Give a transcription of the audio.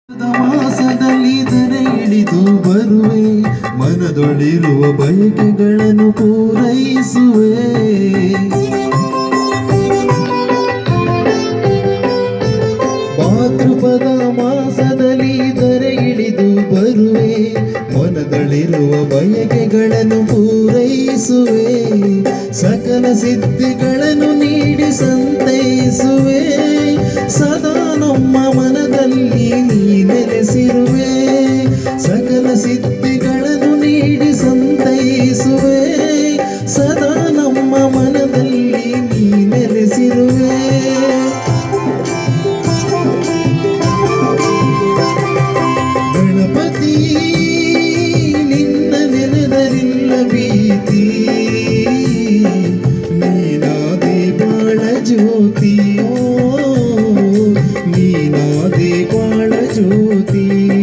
ಮಾಸದಲ್ಲಿ ಧರೆ ಇಳಿದು ಬರುವೆ ಮನದೊಳಿರುವ ಬಯಕೆಗಳನ್ನು ಪೂರೈಸುವೆ ಭಾದ್ರಪದ ಮಾಸದಲ್ಲಿ ಧರೆ ಇಳಿದು ಬರುವೆ ಮನದಲ್ಲಿರುವ ಬಯಕೆಗಳನ್ನು ಪೂರೈಸುವೆ ಸಕಲ ಸಿದ್ಧಿಗಳನ್ನು ನೀಡಿ ಸಂತೈಸುವೆ ಸದಾ ನಮ್ಮ ಮನದಲ್ಲಿ ನೀ ನೆಲೆಸಿರುವೆ ಸಕಲ ಸಿದ್ಧಿಗಳನ್ನು ನೀಡಿ ಸಂತೈಸುವೆ ಸದಾ ನಮ್ಮ ಮನದಲ್ಲಿ ನೀ ನೆಲೆಸಿರುವೆ ಗಣಪತಿ ನಿನ್ನ ನೆನೆದರಿಲ್ಲ ಭೀತಿ ನೀನಾದೆ ಬಾಳ ಜ್ಯೋತಿಯೋ ನೀನಾದೆ ಬಾಳ ಜ್ಯೋತಿ